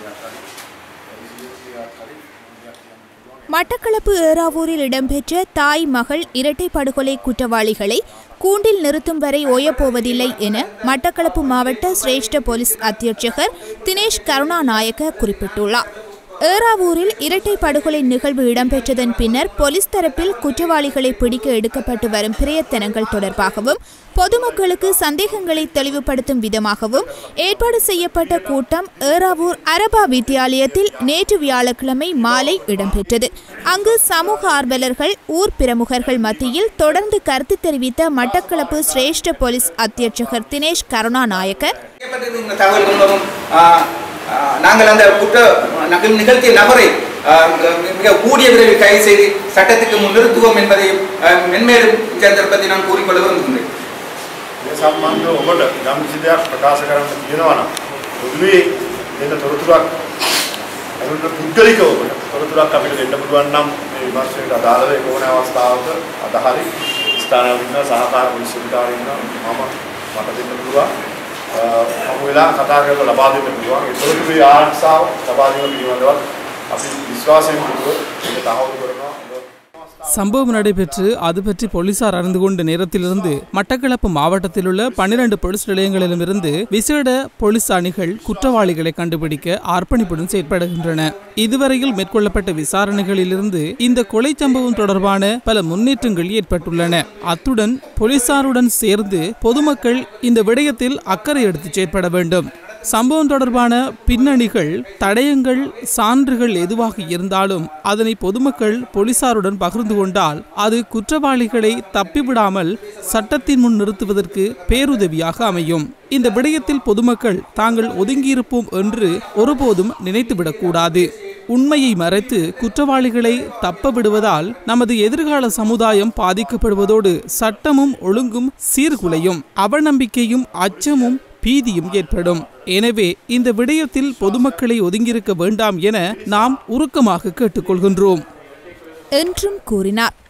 மட்டக்களப்பு ஏறாவூரில் இடம்பெற்ற தாய் மகள் இரட்டை படுகொலை குற்றவாளிகளை கூண்டில் நிறுத்தும் வரை ஓயப்போவதில்லை என மட்டக்களப்பு மாவட்ட சிரேஷ்ட போலீஸ் அத்தியட்சகர் தினேஷ் கருணாநாயக்க குறிப்பிட்டுள்ளார் ஏறாவூரில் இரட்டை படுகொலை நிகழ்வு இடம்பெற்றதன் பின்னர் போலீஸ் தரப்பில் குற்றவாளிகளை பிடிக்க எடுக்கப்பட்டு வரும் பிரயத்தனங்கள் தொடர்பாகவும் பொதுமக்களுக்கு சந்தேகங்களை தெளிவுபடுத்தும் விதமாகவும் ஏற்பாடு செய்யப்பட்ட கூட்டம் ஏறாவூர் அரபா வித்தியாலயத்தில் நேற்று வியாழக்கிழமை மாலை இடம்பெற்றது அங்கு சமூக ஆர்வலர்கள் ஊர் பிரமுகர்கள் மத்தியில் தொடர்ந்து கருத்து தெரிவித்த மட்டக்களப்பு சிரேஷ்ட போலீஸ் அத்தியட்சகர் தினேஷ் கருணாநாயக்க செய்யப்பட்டது இந்த தகவல் கொண்டதும் நாங்கள் அந்த குற்ற நகல் நிகழ்த்திய நபரை ஆ, மிக கூடிய விரைவில் கைது செய்து சட்டத்துக்கு முன் நிறுத்துவோம் என்பதை ஆ, மென்மேலும் இந்த சந்தர்ப்பத்தை நான் கூறிக்கொள்ள விரும்புகின்றேன் මේ සම්බන්ධව ඔබට යම් කිසි දෙයක් ප්‍රකාශ කරන්න තියෙනවා නම් පොදුවේ දෙන්න තොරතුරක් අනුන්ට පුද්ගලිකව ඔබට තොරතුරක් අපිට දෙන්න පුළුවන් නම් මේ විමර්ශනයට අදාළව ඒක ඕනෑ අවස්ථාවක අදහරි ස්ථානවල ඉන්න සහකාර පොලිස් අධිකාරීන් ඉන්නවා මම මට දෙන්න පුළුවන් අ, මම වෙලා කතා කරලා ලබා දෙන්න පුළුවන් ඒ තොරතුරු ආරක්ෂාව ලබා දීම පිළිබඳව අපි විශ්වාසයෙන් යුතුව ඒක තහවුරු කරනවා சம்பவம் நடைபெற்று அது பற்றி போலீசார் அறிந்து கொண்ட நேரத்திலிருந்து மட்டக்களப்பு மாவட்டத்தில் உள்ள பன்னிரண்டு போலீஸ் நிலையங்களிலுமிருந்து விசேட போலீஸ் அணிகள் குற்றவாளிகளை கண்டுபிடிக்க அர்ப்பணிப்புடன் செயற்படுகின்றன இதுவரையில் மேற்கொள்ளப்பட்ட விசாரணைகளிலிருந்து இந்த கொலை சம்பவம் தொடர்பான பல முன்னேற்றங்கள் ஏற்பட்டுள்ளன அத்துடன் போலீசாருடன் சேர்ந்து பொதுமக்கள் இந்த விடயத்தில் அக்கறை எடுத்து செயற்பட வேண்டும் சம்பவம் தொடர்பான பின்னணிகள் தடயங்கள் சான்றுகள் எதுவாக இருந்தாலும் அதனை பொதுமக்கள் போலீசாருடன் பகிர்ந்து கொண்டால் அது குற்றவாளிகளை தப்பிவிடாமல் சட்டத்தின் முன் நிறுத்துவதற்கு பேருதவியாக அமையும் இந்த விடயத்தில் பொதுமக்கள் தாங்கள் ஒதுங்கியிருப்போம் என்று ஒருபோதும் நினைத்துவிடக்கூடாது உண்மையை மறைத்து குற்றவாளிகளை தப்ப விடுவதால் நமது எதிர்கால சமுதாயம் பாதிக்கப்படுவதோடு சட்டமும் ஒழுங்கும் சீர்குலையும் அவநம்பிக்கையும் அச்சமும் பீதியும் ஏற்படும் எனவே இந்த விடயத்தில் பொதுமக்களை ஒதுங்கியிருக்க வேண்டாம் என நாம் உருக்கமாக கேட்டுக்கொள்கின்றோம் என்றும் கூறினார்